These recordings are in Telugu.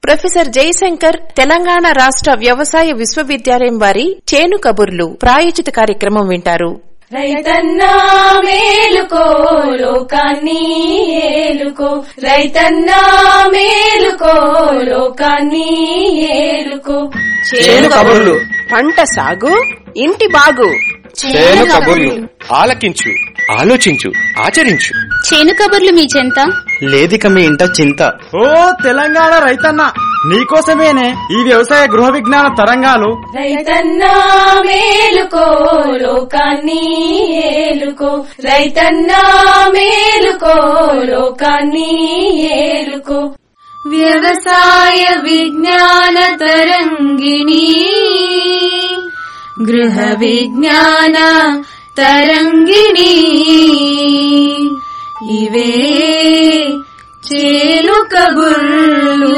ప్రొఫెసర్ జయశంకర్ తెలంగాణ రాష్ట్ర వ్యవసాయ విశ్వవిద్యాలయం వారి చేను కబుర్లు ప్రాయోజిత కార్యక్రమం వింటారు రైతన్నా మేలుకో లోకాన్ని ఏలుకో రైతన్నా మేలుకో లోకాన్ని ఏలుకో చేను కబుర్లు పంట సాగు ఇంటి బాగు చేను కబుర్లు ఆలకించు ఆలోచించు ఆచరించు చేను కబుర్లు మీ చెంత లేదిక మీ ఇంట చింత ఓ తెలంగాణ రైతన్న నీకోసమేనే ఈ వ్యవసాయ గృహ విజ్ఞాన తరంగాలు రైతన్నా మేలుకో లోకాన్ని ఏలుకో రైతన్నా మేలుకో లోకాన్ని ఏలుకో వ్యవసాయ విజ్ఞాన తరంగిణి గృహ విజ్ఞాన తరంగిణి ఇవే చేలు కబుర్లు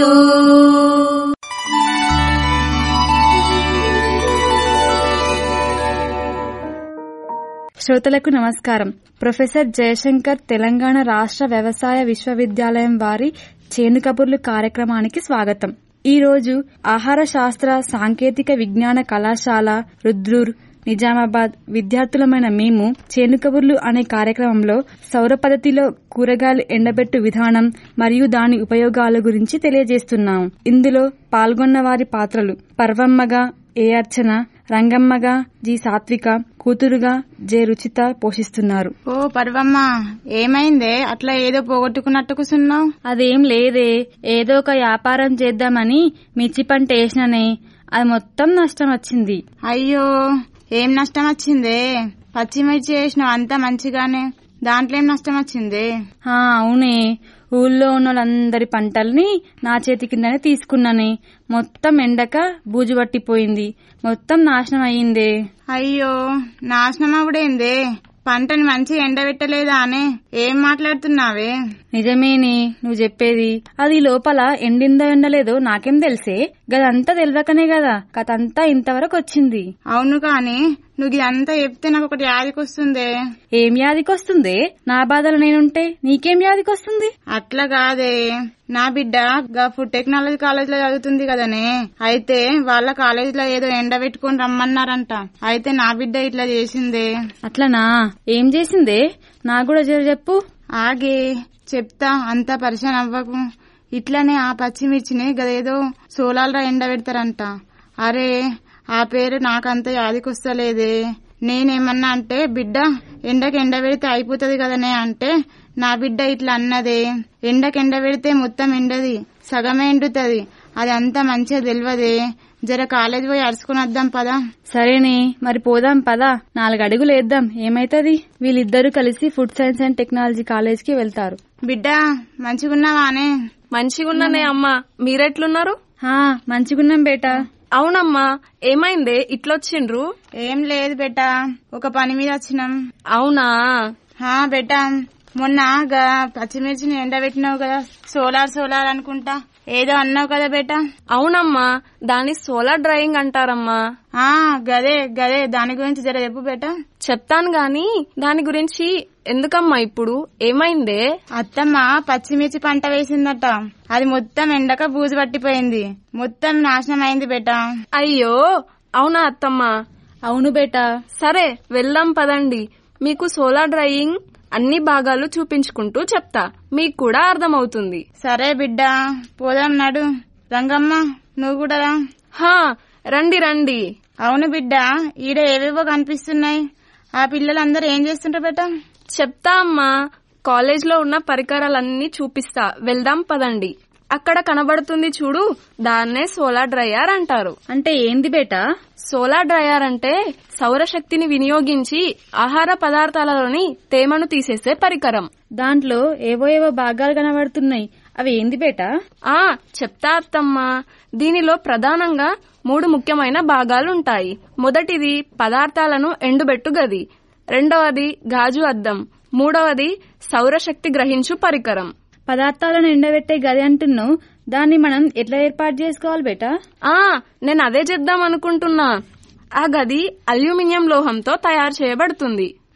శ్రోతలకు నమస్కారం ప్రొఫెసర్ జయశంకర్ తెలంగాణ రాష్ట్ర వ్యవసాయ విశ్వవిద్యాలయం వారి చేను కబుర్లు కార్యక్రమానికి స్వాగతం ఈ రోజు ఆహార శాస్త్ర సాంకేతిక విజ్ఞాన కళాశాల రుద్రూర్ నిజామాబాద్ విద్యార్థులమైన మేము చేను కబుర్లు అనే కార్యక్రమంలో సౌర పద్ధతిలో కూరగాయలు ఎండబెట్టు విధానం మరియు దాని ఉపయోగాల గురించి తెలియజేస్తున్నాం ఇందులో పాల్గొన్న వారి పాత్రలు పర్వమ్మగా ఏ అర్చన రంగమ్మగా జి సాత్విక కూతురుగా జె రుచిత పోషిస్తున్నారు ఓ పర్వమ్మ ఏమైందే అట్లా ఏదో పోగొట్టుకున్నట్టు కూసున్నావు అదేం లేదే ఏదో ఒక వ్యాపారం చేద్దామని మిర్చి పంట వేసిననే అది మొత్తం నష్టం వచ్చింది అయ్యో ఏం నష్టం వచ్చిందే పచ్చిమిర్చి వేసినావు అంతా మంచిగానే దాంట్లో ఏం నష్టం వచ్చిందే ఆ, అవునే ఊళ్ళో ఉన్న వాళ్ళందరి పంటల్ని నా చేతి కిందనే తీసుకున్నానే మొత్తం ఎండక బూజు పట్టిపోయింది మొత్తం నాశనం అయ్యిందే అయ్యో నాశనం అవుడేందే పంటని మంచిగా ఎండబెట్టలేదా అనే ఏం మాట్లాడుతున్నావే నిజమేనే నువ్వు చెప్పేది అది లోపల ఎండిందో ఎండలేదో నాకేం తెలిసే గదంతా తెలియకనే కదా కథంతా ఇంతవరకు వచ్చింది అవును కాని నువ్వు ఇదంతా చెప్తే నాకు ఒకటి యాదికొస్తుందే ఏం యాదికొస్తుంది నా బాధలు నేనుంటే నీకేం యాదికొస్తుంది అట్లా కాదే నా బిడ్డ గా ఫుడ్ టెక్నాలజీ కాలేజ్ లో చదువుతుంది కదనే అయితే వాళ్ళ కాలేజ్ లో ఏదో ఎండ పెట్టుకొని రమ్మన్నారంట అయితే నా బిడ్డ ఇట్లా చేసిందే అట్లనా ఏం చేసిందే నాకు కూడా జర చెప్పు ఆగే చెప్తా అంతా పరిచయం అవ్వకు ఇట్లనే ఆ పచ్చిమిర్చిని గదేదో సోలార్లో ఎండ పెడతారంట అరే ఆ పేరు నాకంత యాదికొస్తలేదే నేనేమన్నా అంటే బిడ్డ ఎండకి ఎండ పెడితే అయిపోతుంది కదనే అంటే నా బిడ్డ ఇట్లా అన్నదే ఎండకి ఎండ పెడితే మొత్తం ఎండది సగమే ఎండుతుంది అది అంతా మంచిగా తెలియదే జర కాలేజ్ పోయి అరుచుకుని వద్దాం పదా సరేనే మరి పోదాం పదా నాలుగు అడుగులు వేద్దాం ఏమైతది వీళ్ళిద్దరూ కలిసి food science and technology college కి వెళ్తారు బిడ్డ మంచిగున్నావానే మంచిగున్నానే అమ్మా మీరెట్లున్నారు హా మంచిగున్నాం బేటా అవునమ్మా ఏమైందే ఇట్లొచ్చిండ్రు ఏం లేదు బెట్ట ఒక పని మీద వచ్చినాం అవునా హా బెట్ట మొన్న గా పచ్చిమిర్చిని ఎండబెట్టినావు కదా సోలార్ సోలార్ అనుకుంటా ఏదో అన్నావు కదా బెట్ట అవునమ్మా దాని సోలార్ డ్రైయింగ్ అంటారమ్మా ఆ గదే గదే దాని గురించి జర చెప్పు బెట్ట చెప్తాను గాని దాని గురించి ఎందుకమ్మా ఇప్పుడు ఏమైందే అత్తమ్మ పచ్చిమిర్చి పంట వేసిందట అది మొత్తం ఎండక బూజు పట్టిపోయింది మొత్తం నాశనం అయింది బెట్ట అయ్యో అవునా అత్తమ్మా అవును బేటా సరే వెళ్దాం పదండి మీకు సోలార్ డ్రైయింగ్ అన్ని భాగాలు చూపించుకుంటూ చెప్తా మీకు కూడా అర్థమవుతుంది సరే బిడ్డ పోదాం నడు రంగమ్మ నువ్వు కూడా రా హా రండి రండి అవును బిడ్డ ఈడ ఏవేవో కనిపిస్తున్నాయి ఆ పిల్లలందరూ ఏం చేస్తుంటారు బెట్ట చెప్తా అమ్మా కాలేజ్ లో ఉన్న పరికరాలన్నీ చూపిస్తా వెళ్దాం పదండి అక్కడ కనబడుతుంది చూడు దాన్నే సోలార్ డ్రైయర్ అంటారు అంటే ఏంది బేటా సోలార్ డ్రైయర్ అంటే సౌరశక్తిని వినియోగించి ఆహార పదార్థాలలోని తేమను తీసేసే పరికరం దాంట్లో ఏవో ఏవో భాగాలు కనబడుతున్నాయి అవి ఏంది బేటా ఆ చెప్తా అత్తమ్మా దీనిలో ప్రధానంగా మూడు ముఖ్యమైన భాగాలుంటాయి మొదటిది పదార్థాలను ఎండుబెట్టు గది రెండవది గాజు అద్దం మూడవది సౌరశక్తి గ్రహించు పరికరం పదార్థాలను ఎండబెట్టే గది అంటున్నావు దాన్ని మనం ఎట్లా ఏర్పాటు చేసుకోవాలి బేటా ఆ నేను అదే చేద్దాం అనుకుంటున్నా ఆ గది అల్యూమినియం లోహంతో తయారు చేయబడుతుంది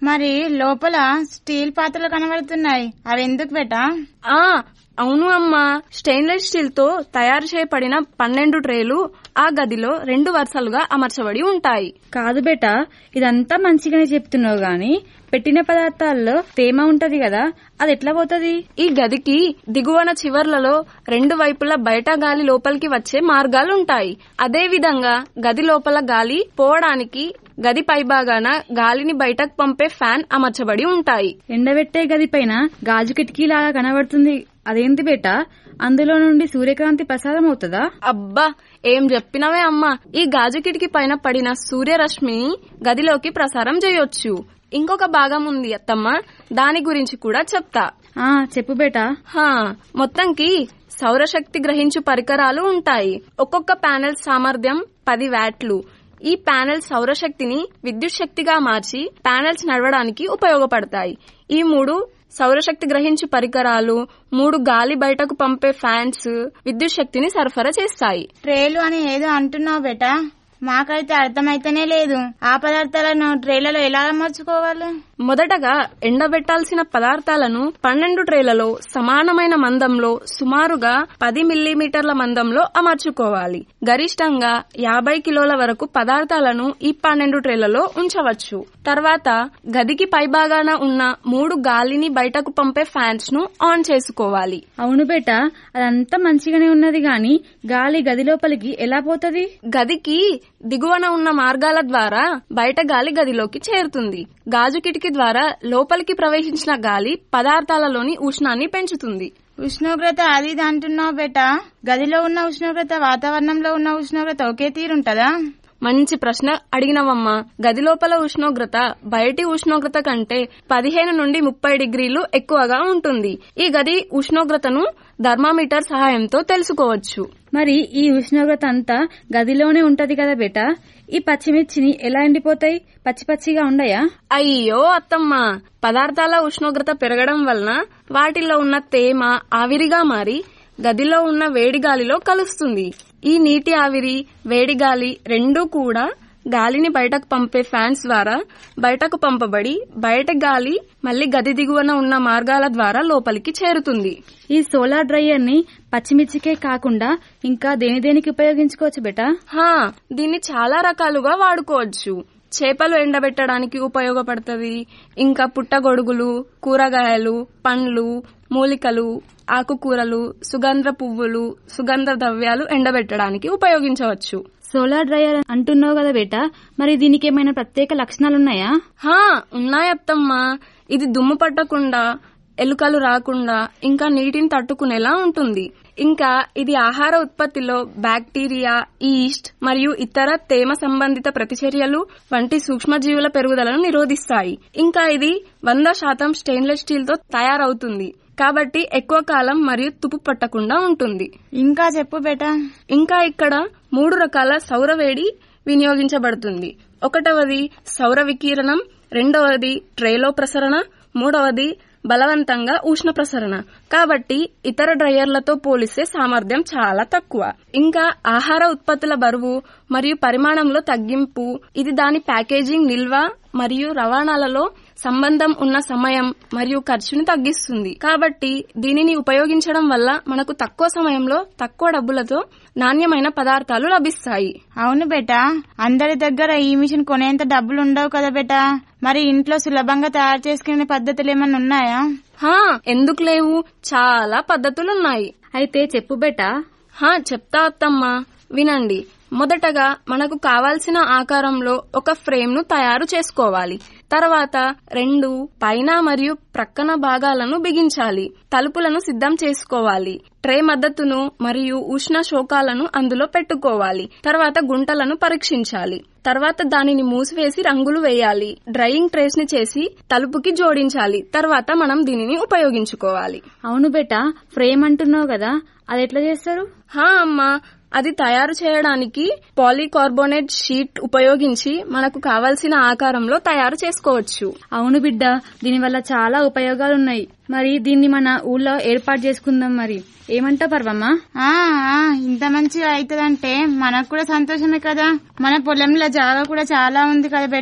మరి లోపల స్టీల్ పాత్రలు కనబడుతున్నాయి అవి ఎందుకు బేటా ఆ అవును అమ్మా స్టెయిన్లెస్ స్టీల్ తో తయారు చేయబడిన పన్నెండు ట్రేలు ఆ గదిలో రెండు వరుసలుగా అమర్చబడి ఉంటాయి కాదు బేటా ఇదంతా మంచిగానే చెప్తున్నావు గాని పెట్టిన పదార్థాల్లో తేమ ఉంటది కదా అది ఎట్లా పోతది ఈ గదికి దిగువన చివర్లలో రెండు వైపులా బయట గాలి లోపలికి వచ్చే మార్గాలు ఉంటాయి అదే విధంగా గది లోపల గాలి పోవడానికి గది పైభాగాన గాలిని బయటకు పంపే ఫ్యాన్ అమర్చబడి ఉంటాయి ఎండబెట్టే గది పైన గాజు కిటికీలాగా కనబడుతుంది అదేంటి బేటా అందులో నుండి సూర్యకాంతి ప్రసారం అవుతుందా అబ్బా ఏం చెప్పినవే అమ్మా ఈ గాజు కిటికీ పైన పడిన సూర్యరశ్మిని గదిలోకి ప్రసారం చేయొచ్చు ఇంకొక భాగం ఉంది అత్తమ్మ దాని గురించి కూడా చెప్తా ఆ చెప్పు బేటా హా మొత్తంకి సౌరశక్తి గ్రహించు పరికరాలు ఉంటాయి ఒక్కొక్క ప్యానెల్ సామర్థ్యం పది వ్యాట్లు ఈ ప్యానెల్ సౌరశక్తిని విద్యుత్ శక్తిగా మార్చి ప్యానెల్స్ నడవడానికి ఉపయోగపడతాయి ఈ మూడు సౌరశక్తి గ్రహించు పరికరాలు మూడు గాలి బయటకు పంపే ఫ్యాన్స్ విద్యుత్ శక్తిని సరఫరా చేస్తాయి ట్రేలు అని ఏదో అంటున్నావు బేటా మాకైతే అర్థమైతేనే లేదు ఆ పదార్థాలను ట్రేలలో ఎలా అమర్చుకోవాలి మొదటగా ఎండబెట్టాల్సిన పదార్థాలను పన్నెండు ట్రేలలో సమానమైన మందంలో సుమారుగా పది మిల్లీమీటర్ల మందంలో అమర్చుకోవాలి గరిష్టంగా యాభై కిలోల వరకు పదార్థాలను ఈ పన్నెండు ట్రేలలో ఉంచవచ్చు తర్వాత గదికి పైభాగాన ఉన్న మూడు గాలిని బయటకు పంపే ఫ్యాన్స్ ను ఆన్ చేసుకోవాలి అవును బేటా అదంతా మంచిగానే ఉన్నది గాని గాలి గది లోపలికి ఎలా పోతది గదికి దిగువన ఉన్న మార్గాల ద్వారా బయట గాలి గదిలోకి చేరుతుంది గాజు కిటికీ ద్వారా లోపలికి ప్రవేశించిన గాలి పదార్థాలలోని ఉష్ణాన్ని పెంచుతుంది ఉష్ణోగ్రత అది ఇది అంటున్నావు బేటా గదిలో ఉన్న ఉష్ణోగ్రత వాతావరణంలో ఉన్న ఉష్ణోగ్రత ఒకే తీరుంటదా మంచి ప్రశ్న అడిగినవమ్మా గది లోపల ఉష్ణోగ్రత బయటి ఉష్ణోగ్రత కంటే పదిహేను నుండి ముప్పై డిగ్రీలు ఎక్కువగా ఉంటుంది ఈ గది ఉష్ణోగ్రతను థర్మామీటర్ సహాయంతో తెలుసుకోవచ్చు మరి ఈ ఉష్ణోగ్రత అంతా గదిలోనే ఉంటది కదా బేటా ఈ పచ్చిమిర్చిని ఎలా ఎండిపోతాయి పచ్చి పచ్చిగా ఉండయా అయ్యో అత్తమ్మ పదార్థాల ఉష్ణోగ్రత పెరగడం వలన వాటిలో ఉన్న తేమ ఆవిరిగా మారి గదిలో ఉన్న వేడి గాలిలో కలుస్తుంది ఈ నీటి ఆవిరి వేడి గాలి రెండూ కూడా గాలిని బయటకు పంపే ఫ్యాన్స్ ద్వారా బయటకు పంపబడి బయట గాలి మళ్లీ గది దిగువన ఉన్న మార్గాల ద్వారా లోపలికి చేరుతుంది ఈ సోలార్ డ్రైయర్ ని పచ్చిమిర్చికే కాకుండా ఇంకా దేని దేనికి ఉపయోగించుకోవచ్చు బేటా హా దీన్ని చాలా రకాలుగా వాడుకోవచ్చు చేపలు ఎండబెట్టడానికి ఉపయోగపడుతుంది ఇంకా పుట్టగొడుగులు కూరగాయలు పండ్లు మూలికలు ఆకుకూరలు సుగంధ పువ్వులు సుగంధ ద్రవ్యాలు ఎండబెట్టడానికి ఉపయోగించవచ్చు సోలార్ డ్రైయర్ అంటున్నావు కదా బేటా మరి దీనికి ఏమైనా ప్రత్యేక లక్షణాలున్నాయా హా ఉన్నాయత్తమ్మా ఇది దుమ్ము పట్టకుండా ఎలుకలు రాకుండా ఇంకా నీటిని తట్టుకునేలా ఉంటుంది ఇంకా ఇది ఆహార ఉత్పత్తిలో బ్యాక్టీరియా ఈస్ట్ మరియు ఇతర తేమ సంబంధిత ప్రతిచర్యలు వంటి సూక్ష్మజీవుల పెరుగుదలను నిరోధిస్తాయి ఇంకా ఇది వంద శాతం స్టెయిన్లెస్ స్టీల్ తో తయారవుతుంది కాబట్టి ఎక్కువ కాలం మరియు తుప్పు పట్టకుండా ఉంటుంది ఇంకా చెప్పు బేటా ఇంకా ఇక్కడ మూడు రకాల సౌర వేడి వినియోగించబడుతుంది ఒకటవది సౌర వికిరణం రెండవది ట్రేలో ప్రసరణ మూడవది బలవంతంగా ఉష్ణ ప్రసరణ కాబట్టి ఇతర డ్రైయర్లతో పోలిస్తే సామర్థ్యం చాలా తక్కువ ఇంకా ఆహార ఉత్పత్తుల బరువు మరియు పరిమాణంలో తగ్గింపు ఇది దాని ప్యాకేజింగ్ నిల్వ మరియు రవాణాలలో సంబంధం ఉన్న సమయం మరియు ఖర్చుని తగ్గిస్తుంది కాబట్టి దీనిని ఉపయోగించడం వల్ల మనకు తక్కువ సమయంలో తక్కువ డబ్బులతో నాణ్యమైన పదార్థాలు లభిస్తాయి అవును బేటా అందరి దగ్గర ఈ మిషన్ కొనేంత డబ్బులు ఉండవు కదా బేటా మరి ఇంట్లో సులభంగా తయారు చేసుకునే పద్ధతులు ఏమైనా ఉన్నాయా హా ఎందుకు లేవు చాలా పద్ధతులున్నాయి అయితే చెప్పు బేటా హా చెప్తా అత్తమ్మా వినండి మొదటగా మనకు కావాల్సిన ఆకారంలో ఒక ఫ్రేమ్ ను తయారు చేసుకోవాలి తర్వాత రెండు పైన మరియు ప్రక్కన భాగాలను బిగించాలి తలుపులను సిద్ధం చేసుకోవాలి ట్రే మద్దతును మరియు ఉష్ణ శోకాలను అందులో పెట్టుకోవాలి తర్వాత గుంటలను పరీక్షించాలి తర్వాత దానిని మూసివేసి రంగులు వేయాలి డ్రైయింగ్ ట్రేస్ ని చేసి తలుపుకి జోడించాలి తర్వాత మనం దీనిని ఉపయోగించుకోవాలి అవును బేటా ఫ్రేమ్ అంటున్నావు కదా అది ఎట్లా చేస్తారు హా అమ్మా అది తయారు చేయడానికి పాలీకార్బోనేట్ షీట్ ఉపయోగించి మనకు కావలసిన ఆకారంలో తయారు చేసుకోవచ్చు అవును బిడ్డ దీనివల్ల చాలా ఉపయోగాలున్నాయి మరి దీన్ని మన ఊళ్ళో ఏర్పాటు చేసుకుందాం మరి ఏమంటా పర్వమ్మా ఆ ఆ, ఇంత మంచిగా అవుతుందంటే మనకు కూడా సంతోషమే కదా మన పొలంలో జాగా కూడా చాలా ఉంది కదా బేటా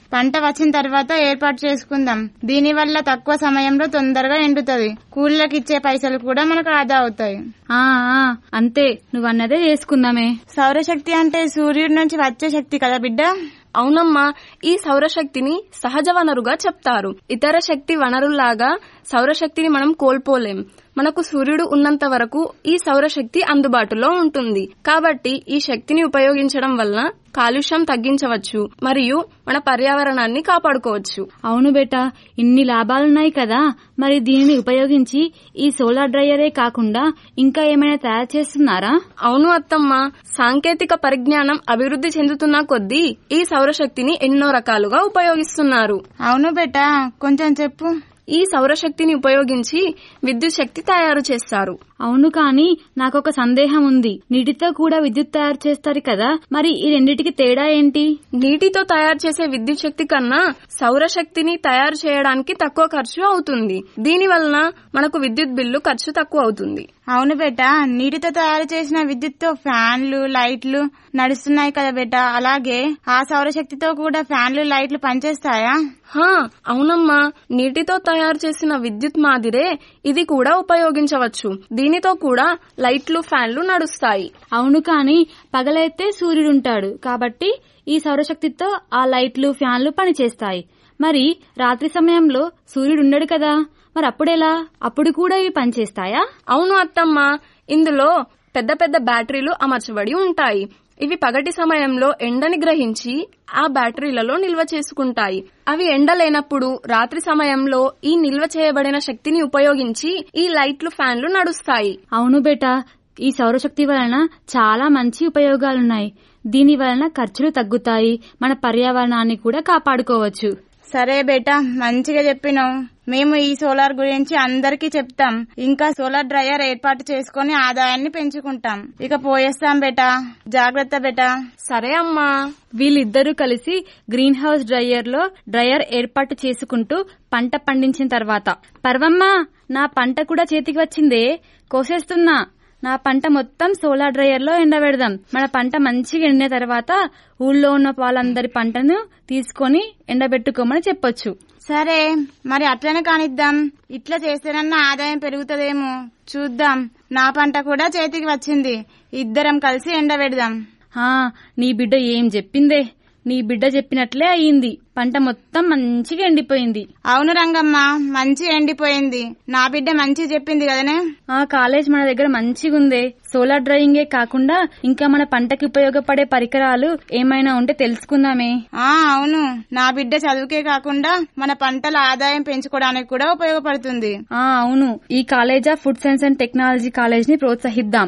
పంట వచ్చిన తర్వాత ఏర్పాటు చేసుకుందాం దీని వల్ల తక్కువ సమయంలో తొందరగా ఎండుతుంది కూలీలకు ఇచ్చే పైసలు కూడా మనకు ఆదా అవుతాయి ఆ ఆ, అంతే నువ్వన్నదే చేసుకుందామే సౌరశక్తి అంటే సూర్యుడి నుంచి వచ్చే శక్తి కదా బిడ్డ అవునమ్మా ఈ సౌరశక్తిని సహజ వనరుగా చెప్తారు ఇతర శక్తి వనరుల్లాగా సౌరశక్తిని మనం కోల్పోలేం మనకు సూర్యుడు ఉన్నంత వరకు ఈ సౌరశక్తి అందుబాటులో ఉంటుంది కాబట్టి ఈ శక్తిని ఉపయోగించడం వలన కాలుష్యం తగ్గించవచ్చు మరియు మన పర్యావరణాన్ని కాపాడుకోవచ్చు అవును బేటా ఇన్ని లాభాలున్నాయి కదా మరి దీనిని ఉపయోగించి ఈ సోలార్ డ్రైయరే కాకుండా ఇంకా ఏమైనా తయారు చేస్తున్నారా అవును అత్తమ్మ సాంకేతిక పరిజ్ఞానం అభివృద్ధి చెందుతున్న కొద్దీ ఈ సౌరశక్తిని ఎన్నో రకాలుగా ఉపయోగిస్తున్నారు అవును బేట కొంచెం చెప్పు ఈ సౌరశక్తిని ఉపయోగించి విద్యుత్ శక్తి తయారు చేస్తారు అవును కానీ నాకొక సందేహం ఉంది నీటితో కూడా విద్యుత్ తయారు చేస్తారు కదా మరి ఈ రెండిటికి తేడా ఏంటి నీటితో తయారు చేసే విద్యుత్ శక్తి కన్నా సౌరశక్తిని తయారు చేయడానికి తక్కువ ఖర్చు అవుతుంది దీని వలన మనకు విద్యుత్ బిల్లు ఖర్చు తక్కువ అవుతుంది అవును బేట నీటితో తయారు చేసిన విద్యుత్తో ఫ్యాన్లు లైట్లు నడుస్తున్నాయి కదా బేట అలాగే ఆ సౌరశక్తితో కూడా ఫ్యాన్లు లైట్లు పనిచేస్తాయా హా అవునమ్మా నీటితో తయారు చేసిన విద్యుత్ మాదిరే ఇది కూడా ఉపయోగించవచ్చు దీనితో కూడా లైట్లు ఫ్యాన్లు నడుస్తాయి అవును కానీ పగలైతే సూర్యుడుంటాడు కాబట్టి ఈ సౌరశక్తితో ఆ లైట్లు ఫ్యాన్లు పనిచేస్తాయి మరి రాత్రి సమయంలో సూర్యుడు ఉండడు కదా మరి అప్పుడెలా అప్పుడు కూడా ఇవి పనిచేస్తాయా అవును అత్తమ్మ ఇందులో పెద్ద పెద్ద బ్యాటరీలు అమర్చబడి ఉంటాయి ఇవి పగటి సమయంలో ఎండని గ్రహించి ఆ బ్యాటరీలలో నిల్వ చేసుకుంటాయి అవి ఎండ లేనప్పుడు రాత్రి సమయంలో ఈ నిల్వ చేయబడిన శక్తిని ఉపయోగించి ఈ లైట్లు ఫ్యాన్లు నడుస్తాయి అవును బేటా ఈ సౌరశక్తి వలన చాలా మంచి ఉపయోగాలున్నాయి దీని వలన ఖర్చులు తగ్గుతాయి మన పర్యావరణాన్ని కూడా కాపాడుకోవచ్చు సరే బేట మంచిగా చెప్పినావు మేము ఈ సోలార్ గురించి అందరికీ చెప్తాం ఇంకా సోలార్ డ్రైయర్ ఏర్పాటు చేసుకుని ఆదాయాన్ని పెంచుకుంటాం ఇక పోయేస్తాం బేటా జాగ్రత్త బేటా సరే అమ్మా వీళ్ళిద్దరూ కలిసి గ్రీన్ హౌస్ డ్రైయర్ లో డ్రైయర్ ఏర్పాటు చేసుకుంటూ పంట పండించిన తర్వాత పర్వమ్మ నా పంట కూడా చేతికి వచ్చిందే కోసేస్తున్నా నా పంట మొత్తం సోలార్ డ్రైయర్ లో ఎండబెడదాం మన పంట మంచిగా ఎండిన తర్వాత ఊళ్ళో ఉన్న వాళ్ళందరి పంటను తీసుకొని ఎండబెట్టుకోమని చెప్పొచ్చు సరే మరి అట్లనే కానిద్దాం ఇట్లా చేస్తేనన్నా ఆదాయం పెరుగుతుందేమో చూద్దాం నా పంట కూడా చేతికి వచ్చింది ఇద్దరం కలిసి ఎండబెడదాం ఆ నీ బిడ్డ ఏం చెప్పిందే నీ బిడ్డ చెప్పినట్లే అయ్యింది పంట మొత్తం మంచిగా ఎండిపోయింది అవును రంగమ్మ మంచి ఎండిపోయింది నా బిడ్డ మంచి చెప్పింది కదనే ఆ కాలేజ్ మన దగ్గర మంచిగా ఉందే సోలార్ డ్రైయింగే కాకుండా ఇంకా మన పంటకి ఉపయోగపడే పరికరాలు ఏమైనా ఉంటే తెలుసుకుందామే ఆ అవును నా బిడ్డ చదువుకే కాకుండా మన పంటల ఆదాయం పెంచుకోవడానికి కూడా ఉపయోగపడుతుంది ఆ అవును ఈ college of food science and technology college ని ప్రోత్సహిద్దాం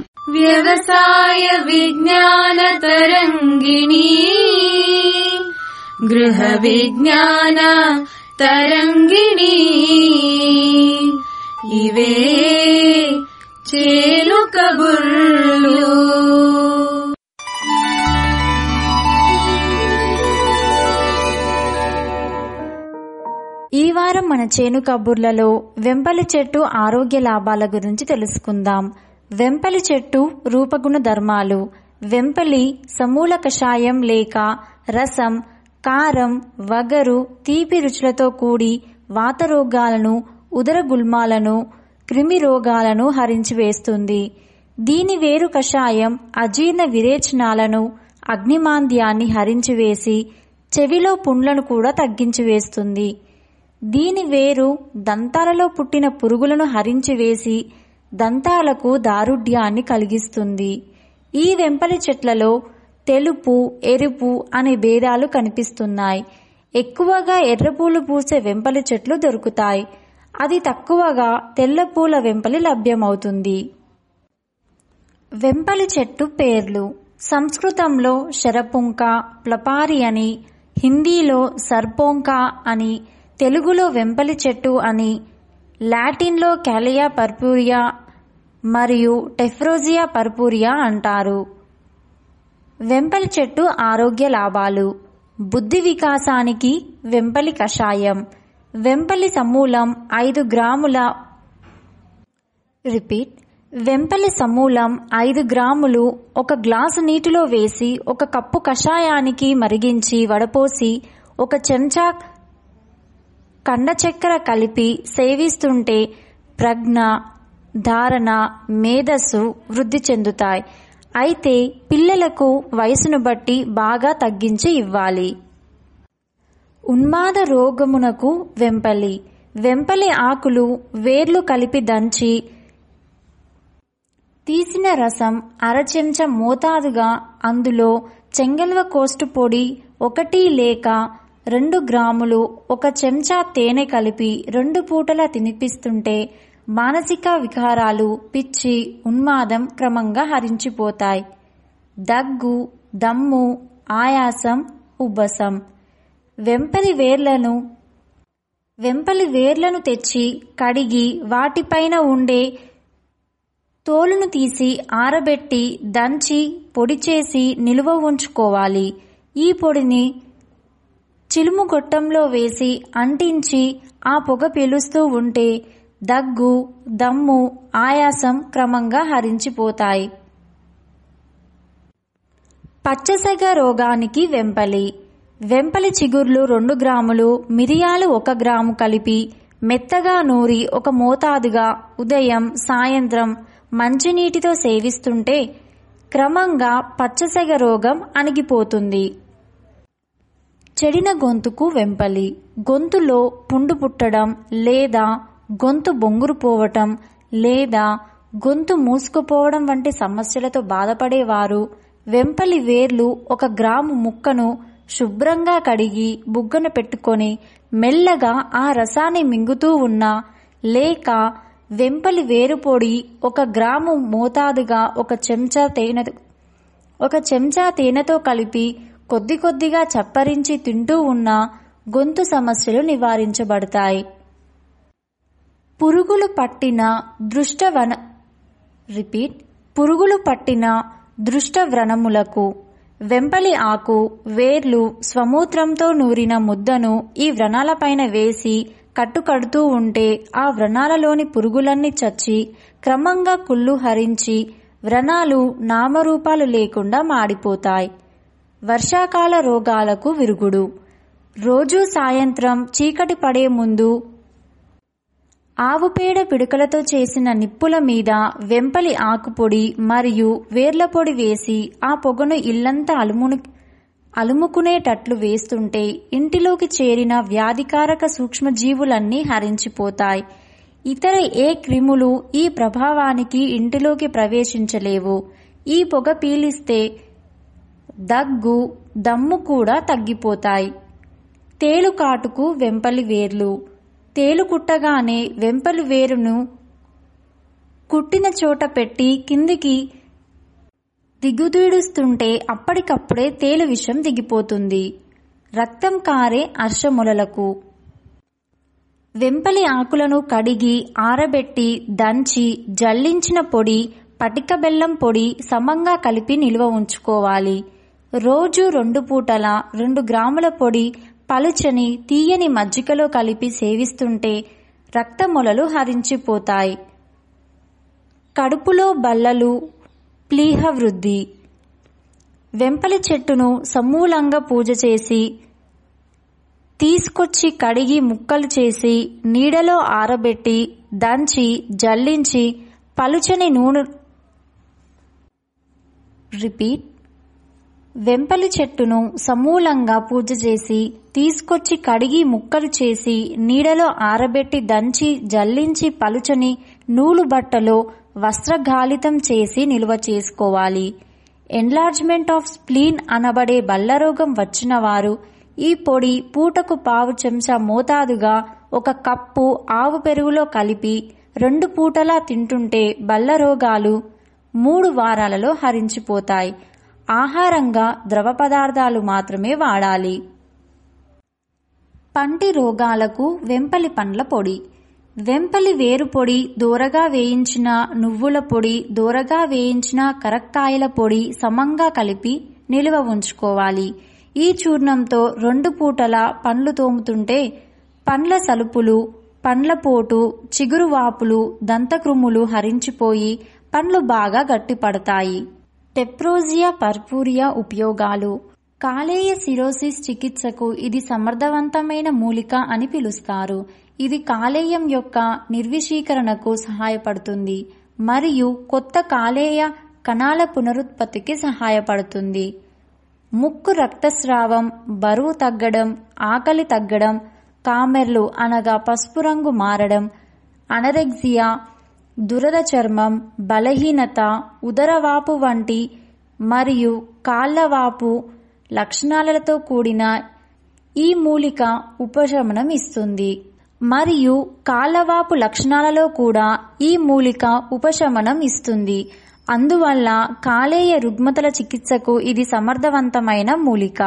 వ్యవసాయ విజ్ఞాన తరంగిణి గృహ విజ్ఞాన తరంగిణి ఇవే చేలు కబుర్లు ఈ వారం మన చేను కబుర్లలో వెంపలి చెట్టు ఆరోగ్య లాభాల గురించి తెలుసుకుందాం వెంపలి చెట్టు రూపగుణ ధర్మాలు వెంపలి సమూల కషాయం లేక రసం కారం వగరు తీపి రుచులతో కూడి వాత రోగాలను ఉదర గుల్మాలను క్రిమి రోగాలను హరించివేస్తుంది దీని వేరు కషాయం అజీర్ణ విరేచనాలను అగ్నిమాంద్యాన్ని హరించివేసి చెవిలో పుండ్లను కూడా తగ్గించివేస్తుంది దీని వేరు దంతాలలో పుట్టిన పురుగులను హరించివేసి దంతాలకు దారుఢ్యాన్ని కలిగిస్తుంది ఈ వెంపలి చెట్లలో తెలుపు ఎరుపు అనే భేదాలు కనిపిస్తున్నాయి ఎక్కువగా ఎర్రపూలు పూసే వెంపలి చెట్లు దొరుకుతాయి అది తక్కువగా తెల్ల పూల వెంపలి లభ్యమవుతుంది వెంపలి చెట్టు పేర్లు సంస్కృతంలో శరపుంక ప్లపారి అని హిందీలో సర్పోంక అని తెలుగులో వెంపలి చెట్టు అని లాటిన్లో క్యాలియా పర్పూరియా మరియు టెఫ్రోజియా పర్పూరియా అంటారు వెంపలి చెట్టు ఆరోగ్య లాభాలు బుద్ధి వికాసానికి వెంపలి కషాయం వెంపలి సమూలం ఐదు గ్రాముల రిపీట్ వెంపలి సమూలం ఐదు గ్రాములు ఒక గ్లాసు నీటిలో వేసి ఒక కప్పు కషాయానికి మరిగించి వడపోసి ఒక చెంచా కండ చక్కెర కలిపి సేవిస్తుంటే ప్రజ్ఞ ధారణ మేధస్సు వృద్ధి చెందుతాయి అయితే పిల్లలకు వయసును బట్టి బాగా తగ్గించి ఇవ్వాలి ఉన్మాద రోగమునకు వెంపలి వెంపలి ఆకులు వేర్లు కలిపి దంచి తీసిన రసం అరచెంచా మోతాదుగా అందులో చెంగల్వ కోస్టు పొడి ఒకటి లేక రెండు గ్రాములు ఒక చెంచా తేనె కలిపి రెండు పూటలా తినిపిస్తుంటే మానసిక వికారాలు పిచ్చి ఉన్మాదం క్రమంగా హరించిపోతాయి దగ్గు దమ్ము ఆయాసం ఉబ్బసం వెంపలి వేర్లను వెంపలి వేర్లను తెచ్చి కడిగి వాటిపైన ఉండే తోలును తీసి ఆరబెట్టి దంచి పొడి చేసి నిలువ ఉంచుకోవాలి ఈ పొడిని చిలుము గొట్టంలో వేసి అంటించి ఆ పొగ పీలుస్తూ ఉంటే దగ్గు దమ్ము ఆయాసం క్రమంగా హరించిపోతాయి పచ్చసెగ రోగానికి వెంపలి వెంపలి చిగుర్లు రెండు గ్రాములు మిరియాలు ఒక గ్రాము కలిపి మెత్తగా నూరి ఒక మోతాదుగా ఉదయం సాయంత్రం మంచినీటితో సేవిస్తుంటే క్రమంగా పచ్చసెగ రోగం అణిగిపోతుంది చెడిన గొంతుకు వెంపలి గొంతులో పుండు పుట్టడం లేదా గొంతు బొంగురు పోవటం లేదా గొంతు మూసుకుపోవడం వంటి సమస్యలతో బాధపడేవారు వెంపలి వేర్లు ఒక గ్రాము ముక్కను శుభ్రంగా కడిగి బుగ్గన పెట్టుకొని మెల్లగా ఆ రసాన్ని మింగుతూ ఉన్నా లేక వెంపలి వేరు పొడి ఒక గ్రాము మోతాదుగా ఒక చెంచా తేనె ఒక చెంచా తేనెతో కలిపి కొద్ది కొద్దిగా చప్పరించి తింటూ ఉన్న గొంతు సమస్యలు నివారించబడతాయి పురుగులు పట్టిన దృష్టవన రిపీట్ పురుగులు పట్టిన దృష్టవ్రణములకు వెంపలి ఆకు వేర్లు స్వమూత్రంతో నూరిన ముద్దను ఈ వ్రణాలపైన వేసి కట్టుకడుతూ ఉంటే ఆ వ్రణాలలోని పురుగులన్నీ చచ్చి క్రమంగా కుళ్ళు హరించి వ్రణాలు నామరూపాలు లేకుండా మాడిపోతాయి వర్షాకాల రోగాలకు విరుగుడు రోజూ సాయంత్రం చీకటి పడే ముందు ఆవుపేడ పిడుకలతో చేసిన నిప్పుల మీద వెంపలి ఆకుపొడి మరియు వేర్ల పొడి వేసి ఆ పొగను ఇల్లంతా అలుమును అలుముకునేటట్లు వేస్తుంటే ఇంటిలోకి చేరిన వ్యాధికారక సూక్ష్మజీవులన్నీ హరించిపోతాయి ఇతర ఏ క్రిములు ఈ ప్రభావానికి ఇంటిలోకి ప్రవేశించలేవు ఈ పొగ పీలిస్తే దగ్గు దమ్ము కూడా తగ్గిపోతాయి తేలుకాటుకు వెంపలి వేర్లు తేలు కుట్టగానే వెంపలి వేరును కుట్టిన చోట పెట్టి కిందికి దిగుదీడుస్తుంటే అప్పటికప్పుడే తేలు విషం దిగిపోతుంది రక్తం కారే అర్షములలకు వెంపలి ఆకులను కడిగి ఆరబెట్టి దంచి జల్లించిన పొడి పటిక బెల్లం పొడి సమంగా కలిపి నిల్వ ఉంచుకోవాలి రోజు రెండు పూటల రెండు గ్రాముల పొడి పలుచని తీయని మజ్జిగలో కలిపి సేవిస్తుంటే రక్తమొలలు హరించిపోతాయి కడుపులో బల్లలు ప్లీహ వృద్ధి వెంపలి చెట్టును సమూలంగా పూజ చేసి తీసుకొచ్చి కడిగి ముక్కలు చేసి నీడలో ఆరబెట్టి దంచి జల్లించి పలుచని నూనె రిపీట్ వెంపలి చెట్టును సమూలంగా పూజ చేసి తీసుకొచ్చి కడిగి ముక్కలు చేసి నీడలో ఆరబెట్టి దంచి జల్లించి పలుచని నూలు బట్టలో వస్త్రగాలితం చేసి నిల్వ చేసుకోవాలి ఎన్లార్జ్మెంట్ ఆఫ్ స్ప్లీన్ అనబడే బల్లరోగం వచ్చిన వారు ఈ పొడి పూటకు పావు చెంచా మోతాదుగా ఒక కప్పు ఆవు పెరుగులో కలిపి రెండు పూటలా తింటుంటే బల్ల రోగాలు మూడు వారాలలో హరించిపోతాయి ఆహారంగా ద్రవ పదార్థాలు మాత్రమే వాడాలి పంటి రోగాలకు వెంపలి పండ్ల పొడి వెంపలి వేరు పొడి దూరగా వేయించిన నువ్వుల పొడి దూరగా వేయించిన కరక్కాయల పొడి సమంగా కలిపి నిల్వ ఉంచుకోవాలి ఈ చూర్ణంతో రెండు పూటల పండ్లు తోముతుంటే పండ్ల సలుపులు పండ్ల పోటు చిగురు వాపులు దంతక్రుములు హరించిపోయి పండ్లు బాగా గట్టిపడతాయి టెప్రోజియా పర్పూరియా ఉపయోగాలు కాలేయ సిరోసిస్ చికిత్సకు ఇది సమర్థవంతమైన మూలిక అని పిలుస్తారు ఇది కాలేయం యొక్క నిర్విషీకరణకు సహాయపడుతుంది మరియు కొత్త కాలేయ కణాల పునరుత్పత్తికి సహాయపడుతుంది ముక్కు రక్తస్రావం బరువు తగ్గడం ఆకలి తగ్గడం కామెర్లు అనగా పసుపు రంగు మారడం అనరెక్సియా దురద చర్మం బలహీనత ఉదరవాపు వంటి మరియు కాళ్లవాపు లక్షణాలతో కూడిన ఈ మూలిక ఉపశమనం ఇస్తుంది మరియు కాళ్లవాపు లక్షణాలలో కూడా ఈ మూలిక ఉపశమనం ఇస్తుంది అందువల్ల కాలేయ రుగ్మతల చికిత్సకు ఇది సమర్థవంతమైన మూలిక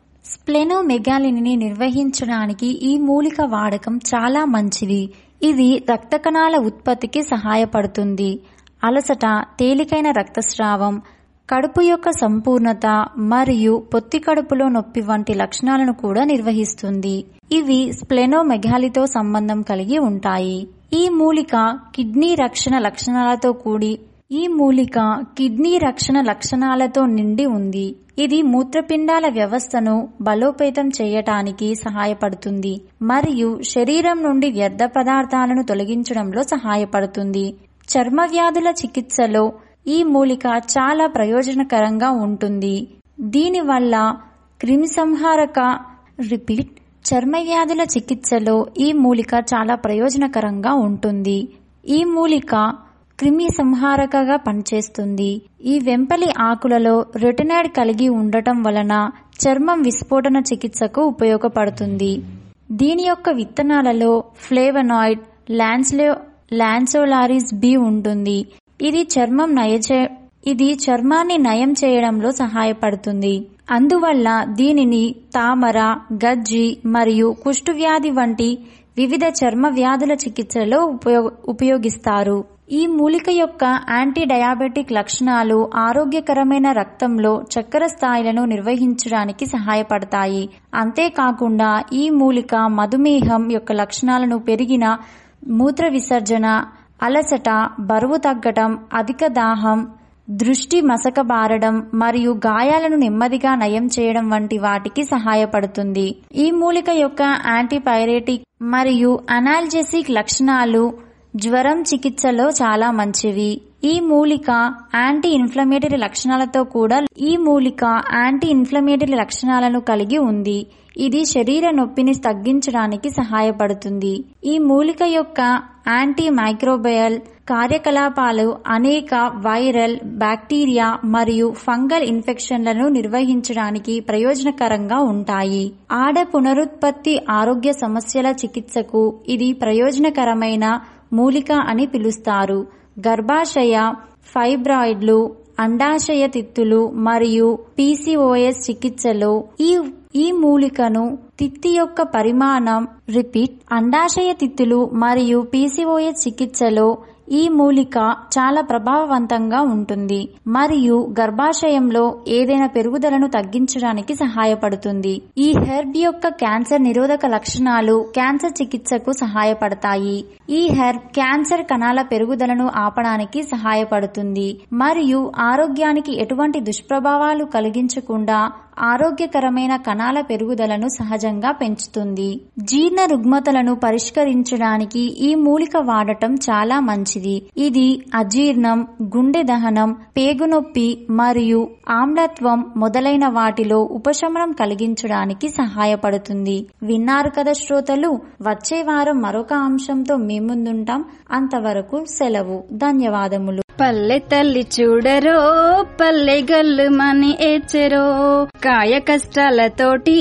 స్ప్లెనోమెగాలిని నిర్వహించడానికి ఈ మూలిక వాడకం చాలా మంచిది ఇది రక్త కణాల ఉత్పత్తికి సహాయపడుతుంది అలసట తేలికైన రక్తస్రావం కడుపు యొక్క సంపూర్ణత మరియు పొత్తి కడుపులో నొప్పి వంటి లక్షణాలను కూడా నిర్వహిస్తుంది ఇవి స్ప్లెనోమెగాలితో సంబంధం కలిగి ఉంటాయి ఈ మూలిక కిడ్నీ రక్షణ లక్షణాలతో కూడి ఈ మూలిక కిడ్నీ రక్షణ లక్షణాలతో నిండి ఉంది ఇది మూత్రపిండాల వ్యవస్థను బలోపేతం చేయటానికి సహాయపడుతుంది మరియు శరీరం నుండి వ్యర్థ పదార్థాలను తొలగించడంలో సహాయపడుతుంది చర్మ వ్యాధుల చికిత్సలో ఈ మూలిక చాలా ప్రయోజనకరంగా ఉంటుంది దీనివల్ల క్రిమిసంహారక రిపీట్ చర్మ వ్యాధుల చికిత్సలో ఈ మూలిక చాలా ప్రయోజనకరంగా ఉంటుంది ఈ మూలిక క్రిమి సంహారకగా పనిచేస్తుంది ఈ వెంపలి ఆకులలో రెటినాయిడ్ కలిగి ఉండటం వలన చర్మం విస్ఫోటన చికిత్సకు ఉపయోగపడుతుంది దీని యొక్క విత్తనాలలో ఫ్లేవనాయిడ్ లాన్స్లో లాన్సోలారిస్ బి ఉంటుంది ఇది చర్మం నయచే ఇది చర్మాన్ని నయం చేయడంలో సహాయపడుతుంది అందువల్ల దీనిని తామర గజ్జి మరియు కుష్ఠువ్యాధి వంటి వివిధ చర్మ వ్యాధుల చికిత్సలో ఉపయోగ ఉపయోగిస్తారు ఈ మూలిక యొక్క యాంటీ డయాబెటిక్ లక్షణాలు ఆరోగ్యకరమైన రక్తంలో చక్కెర స్థాయిలను నిర్వహించడానికి సహాయపడతాయి అంతేకాకుండా ఈ మూలిక మధుమేహం యొక్క లక్షణాలను పెరిగిన మూత్ర విసర్జన అలసట బరువు తగ్గటం అధిక దాహం దృష్టి మసకబారడం మరియు గాయాలను నెమ్మదిగా నయం చేయడం వంటి వాటికి సహాయపడుతుంది ఈ మూలిక యొక్క యాంటీపైరేటిక్ మరియు అనాల్జెసిక్ లక్షణాలు జ్వరం చికిత్సలో చాలా మంచివి ఈ మూలిక యాంటీ ఇన్ఫ్లమేటరీ లక్షణాలతో కూడా ఈ మూలిక యాంటీ ఇన్ఫ్లమేటరీ లక్షణాలను కలిగి ఉంది ఇది శరీర నొప్పిని తగ్గించడానికి సహాయపడుతుంది ఈ మూలిక యొక్క యాంటీ మైక్రోబయల్ కార్యకలాపాలు అనేక వైరల్ బ్యాక్టీరియా మరియు ఫంగల్ ఇన్ఫెక్షన్లను నిర్వహించడానికి ప్రయోజనకరంగా ఉంటాయి ఆడ పునరుత్పత్తి ఆరోగ్య సమస్యల చికిత్సకు ఇది ప్రయోజనకరమైన మూలిక అని పిలుస్తారు గర్భాశయ ఫైబ్రాయిడ్లు అండాశయ తిత్తులు మరియు పీసీఓఎస్ చికిత్సలో ఈ ఈ మూలికను తిత్తి యొక్క పరిమాణం రిపీట్ అండాశయ తిత్తులు మరియు పీసీఓఎస్ చికిత్సలో ఈ మూలిక చాలా ప్రభావవంతంగా ఉంటుంది మరియు గర్భాశయంలో ఏదైనా పెరుగుదలను తగ్గించడానికి సహాయపడుతుంది ఈ హెర్బ్ యొక్క క్యాన్సర్ నిరోధక లక్షణాలు క్యాన్సర్ చికిత్సకు సహాయపడతాయి ఈ హెర్బ్ క్యాన్సర్ కణాల పెరుగుదలను ఆపడానికి సహాయపడుతుంది మరియు ఆరోగ్యానికి ఎటువంటి దుష్ప్రభావాలు కలిగించకుండా ఆరోగ్యకరమైన కణాల పెరుగుదలను సహజంగా పెంచుతుంది జీర్ణ రుగ్మతలను పరిష్కరించడానికి ఈ మూలిక వాడటం చాలా మంచిది ఇది అజీర్ణం గుండె దహనం పేగునొప్పి మరియు ఆమ్లత్వం మొదలైన వాటిలో ఉపశమనం కలిగించడానికి సహాయపడుతుంది విన్నారు కదా శ్రోతలు వచ్చే వారం మరొక అంశంతో మీ ముందుంటాం అంతవరకు సెలవు ధన్యవాదములు పల్లె తల్లి చూడరో పల్లె గల్లు మని ఏచెరో కాయ కష్టాలతోటి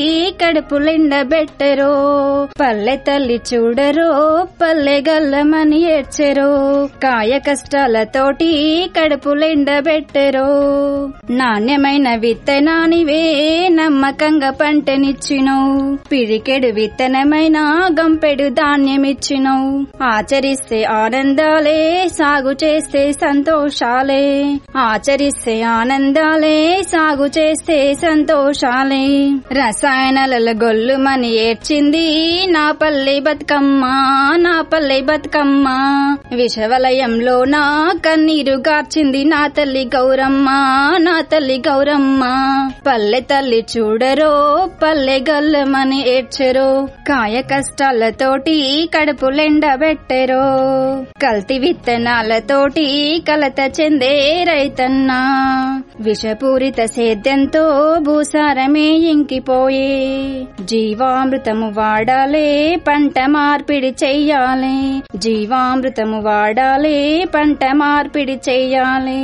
కడుపులెండబెట్టరో పల్లె తల్లి చూడరో పల్లె గల్లమని ఏడ్చెరో కాయ కష్టాలతోటి కడుపులెండబెట్టరో నాణ్యమైన విత్తనానివే నమ్మకంగా పంటనిచ్చినవు పిడికెడు విత్తనమైన గంపెడు ధాన్యమిచ్చినవు ఆచరిస్తే ఆనందాలే సాగు చేస్తే సంతోషాలే ఆచరిస్తే ఆనందాలే సాగు చేస్తే సంతోషాలే రసాయనాల గొల్లుమని ఏడ్చింది నా పల్లె బతుకమ్మ నా పల్లె బతుకమ్మ విషవ వలయంలో నా కన్నీరు గార్చింది నా తల్లి గౌరమ్మ నా తల్లి గౌరమ్మ పల్లె తల్లి చూడరో పల్లె గల్లమని ఏడ్చెరో కాయ కష్టాలతోటి కడుపులెండబెట్టెరో కల్తీ విత్తనాలతోటి కలత చెందే రైతన్నా విషపూరిత సేద్యంతో భూసారమే ఇంకిపోయే జీవామృతము వాడాలే పంట మార్పిడి చెయ్యాలి జీవామృతము వాడాలి పంట మార్పిడి చెయ్యాలి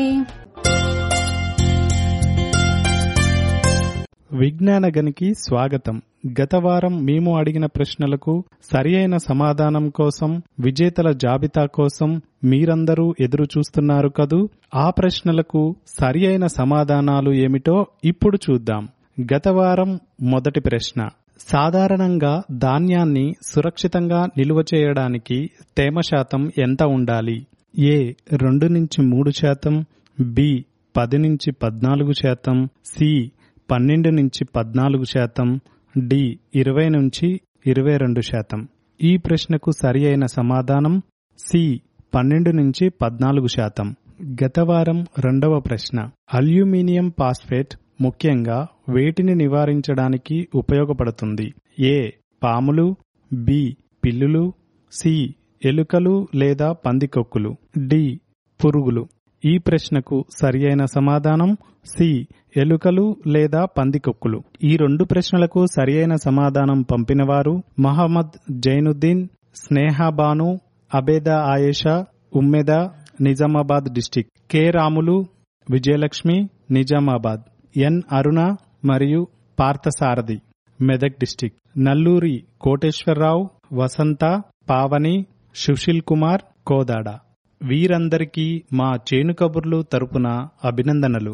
విజ్ఞాన గనికి స్వాగతం గత వారం మేము అడిగిన ప్రశ్నలకు సరియైన సమాధానం కోసం విజేతల జాబితా కోసం మీరందరూ ఎదురు చూస్తున్నారు కదూ ఆ ప్రశ్నలకు సరియైన సమాధానాలు ఏమిటో ఇప్పుడు చూద్దాం గత వారం మొదటి ప్రశ్న సాధారణంగా ధాన్యాన్ని సురక్షితంగా నిల్వ చేయడానికి తేమ శాతం ఎంత ఉండాలి ఏ రెండు నుంచి మూడు శాతం బి పది నుంచి పద్నాలుగు శాతం సి పన్నెండు నుంచి పద్నాలుగు శాతం డి ఇరవై నుంచి ఇరవై రెండు శాతం ఈ ప్రశ్నకు సరి అయిన సమాధానం సి పన్నెండు నుంచి పద్నాలుగు శాతం గత వారం రెండవ ప్రశ్న అల్యూమినియం పాస్ఫేట్ ముఖ్యంగా వేటిని నివారించడానికి ఉపయోగపడుతుంది ఏ పాములు బి పిల్లులు సి ఎలుకలు లేదా పందికొక్కులు డి పురుగులు ఈ ప్రశ్నకు సరియైన సమాధానం సి ఎలుకలు లేదా పందికొక్కులు ఈ రెండు ప్రశ్నలకు సరియైన సమాధానం పంపినవారు Mohammed Zainuddin Snehabanu Abeda Ayesha Ummeda Nizamabad district K Ramulu Vijayalakshmi Nizamabad N Aruna మరియు పార్థసారథి మెదక్ డిస్టిక్ నల్లూరి కోటేశ్వరరావు వసంత పావని సుశీల్ కుమార్ కోదాడ వీరందరికీ మా చేను కబుర్లు తరపున అభినందనలు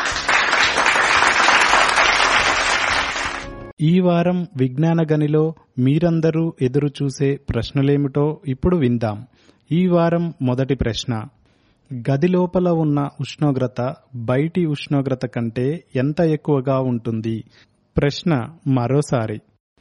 ఈ వారం విజ్ఞాన గనిలో మీరందరూ ఎదురు చూసే ప్రశ్నలేమిటో ఇప్పుడు విందాం ఈ వారం మొదటి ప్రశ్న గది లోపల ఉన్న ఉష్ణోగ్రత బయటి ఉష్ణోగ్రత కంటే ఎంత ఎక్కువగా ఉంటుంది ప్రశ్న మరోసారి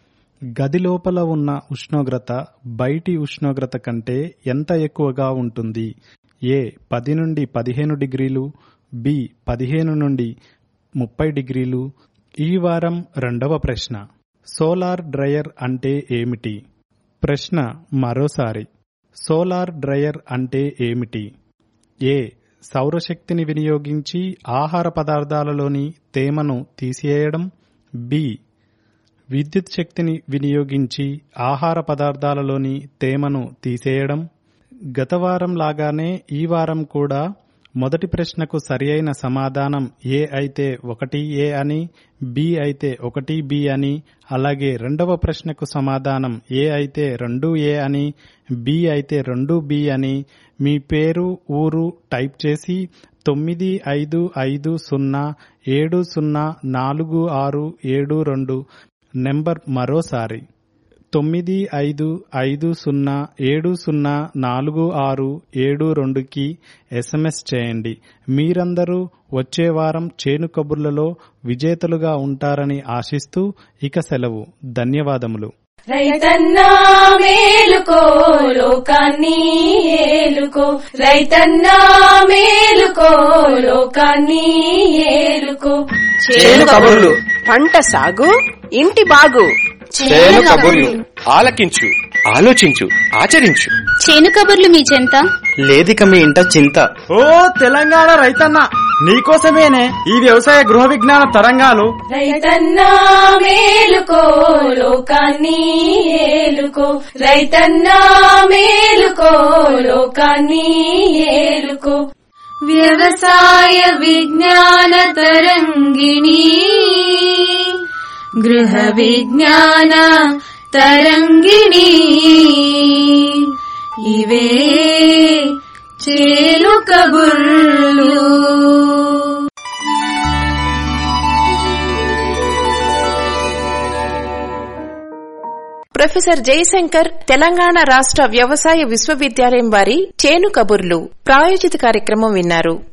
గది లోపల ఉన్న ఉష్ణోగ్రత బయటి ఉష్ణోగ్రత కంటే ఎంత ఎక్కువగా ఉంటుంది ఏ పది నుండి పదిహేను డిగ్రీలు బి పదిహేను నుండి ముప్పై డిగ్రీలు ఈ వారం రెండవ ప్రశ్న సోలార్ డ్రయర్ అంటే ఏమిటి ప్రశ్న మరోసారి సోలార్ డ్రయర్ అంటే ఏమిటి ఏ సౌరశక్తిని వినియోగించి ఆహార పదార్థాలలోని తేమను తీసివేయడం బి విద్యుత్ శక్తిని వినియోగించి ఆహార పదార్థాలలోని తేమను తీసేయడం గత వారం లాగానే ఈ వారం కూడా మొదటి ప్రశ్నకు సరియైన సమాధానం ఏ అయితే ఒకటి ఏ అని బి అయితే ఒకటి బి అని అలాగే రెండవ ప్రశ్నకు సమాధానం ఏ అయితే రెండు ఏ అని బి అయితే రెండు బి అని మీ పేరు ఊరు టైప్ చేసి తొమ్మిది ఐదు ఐదు సున్నా ఏడు సున్నా నాలుగు ఆరు ఏడు రెండు నెంబర్ మరోసారి తొమ్మిది ఐదు ఐదు సున్నా ఏడు సున్నా నాలుగు ఆరు ఏడు రెండుకి ఎస్ఎంఎస్ చేయండి మీరందరూ వచ్చే వారం చేను కబుర్లలో విజేతలుగా ఉంటారని ఆశిస్తూ ఇక సెలవు ధన్యవాదములు రైతన్నా మేలుకో లోకాన్ని ఏలుకో రైతన్నా మేలుకో లోకాన్ని ఏలుకో చేను కబుర్లు పంట సాగు ఇంటి బాగు చేను కబుర్లు ఆలకించు ఆలోచించు ఆచరించు చేను కబుర్లు మీ చెంత లేదిక మీ ఇంట చింత ఓ తెలంగాణ రైతన్న నీకోసమేనే ఈ వ్యవసాయ గృహ విజ్ఞాన తరంగాలు రైతన్నా మేలుకో లోకాన్ని ఏలుకో రైతన్నా మేలుకో లోకాన్ని ఏలుకో వ్యవసాయ విజ్ఞాన తరంగిణి గృహ విజ్ఞాన తరంగిణి ఇవే చేలు కబుర్లు ప్రొఫెసర్ జయశంకర్ తెలంగాణ రాష్ట్ర వ్యవసాయ విశ్వవిద్యాలయం వారి చేను కబుర్లు ప్రాయోజిత కార్యక్రమం విన్నారు